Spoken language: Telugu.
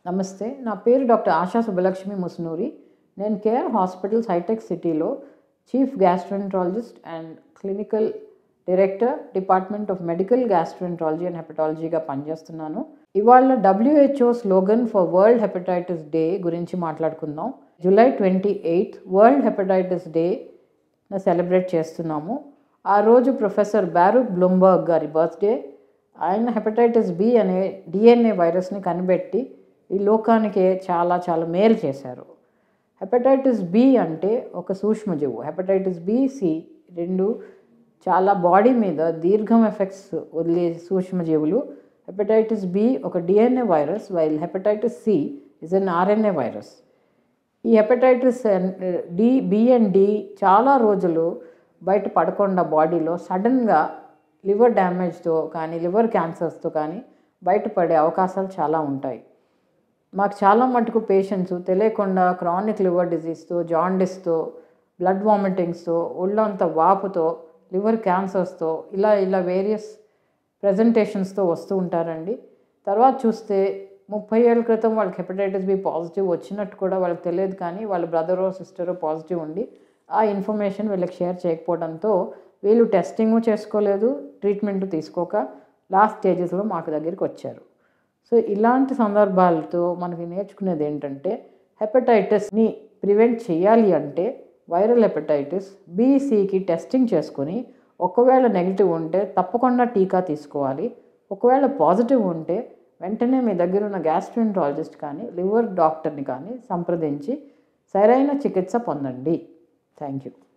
నమస్తే నా పేరు డాక్టర్ ఆశా సుబ్బలక్ష్మి ముస్నూరి నేను కేఆర్ హాస్పిటల్స్ హైటెక్ సిటీలో chief gastroenterologist and clinical director department of medical gastroenterology and హెపటాలజీగా పనిచేస్తున్నాను ఇవాళ WHO slogan for world hepatitis day గురించి మాట్లాడుకుందాం July twenty eighth world hepatitis day celebrate చేస్తున్నాము ఆ రోజు ప్రొఫెసర్ బ్యారూక్ బ్లూంబర్గ్ గారి బర్త్డే ఆయన హెపటైటిస్ బి అనే డిఎన్ఏ వైరస్ని కనిపెట్టి ఈ లోకానికి చాలా చాలా మేలు చేశారు హెపటైటిస్ బి అంటే ఒక సూక్ష్మజీవు హెపటైటిస్ బి సి రెండు చాలా బాడీ మీద దీర్ఘం ఎఫెక్ట్స్ వదిలే సూక్ష్మజీవులు హెపటైటిస్ బి ఒక DNA virus while hepatitis C is an RNA virus ఈ hepatitis D B and D చాలా రోజులు బయట పడకుండా బాడీలో సడన్గా లివర్ డ్యామేజ్తో కానీ లివర్ క్యాన్సర్స్తో కానీ బయటపడే అవకాశాలు చాలా ఉంటాయి మాకు చాలా మటుకు పేషెంట్స్ తెలియకుండా క్రానిక్ లివర్ డిజీజ్తో జాండిస్తో బ్లడ్ వామిటింగ్స్తో ఒళ్ళంతా వాపుతో లివర్ క్యాన్సర్స్తో ఇలా ఇలా వేరియస్ ప్రజెంటేషన్స్తో వస్తూ ఉంటారండి తర్వాత చూస్తే ముప్పై ఏళ్ళ క్రితం వాళ్ళకి హెపటైటిస్ బి పాజిటివ్ వచ్చినట్టు కూడా వాళ్ళకి తెలియదు కానీ వాళ్ళ బ్రదరో సిస్టరో పాజిటివ్ ఉండి ఆ ఇన్ఫర్మేషన్ వీళ్ళకి షేర్ చేయకపోవడంతో వీళ్ళు టెస్టింగ్ చేసుకోలేదు ట్రీట్మెంట్ తీసుకోక లాస్ట్ స్టేజెస్లో మాకు దగ్గరికి వచ్చారు సో ఇలాంటి సందర్భాలతో మనకి నేర్చుకునేది ఏంటంటే హెపటైటిస్ని ప్రివెంట్ చేయాలి అంటే వైరల్ హెపటైటిస్ బీసీకి టెస్టింగ్ చేసుకొని ఒకవేళ నెగిటివ్ ఉంటే తప్పకుండా టీకా తీసుకోవాలి ఒకవేళ పాజిటివ్ ఉంటే వెంటనే మీ దగ్గర ఉన్న గ్యాస్ట్రోఎంట్రాలజిస్ట్ కానీ లివర్ డాక్టర్ని కానీ సంప్రదించి సరైన చికిత్స పొందండి థ్యాంక్ యూ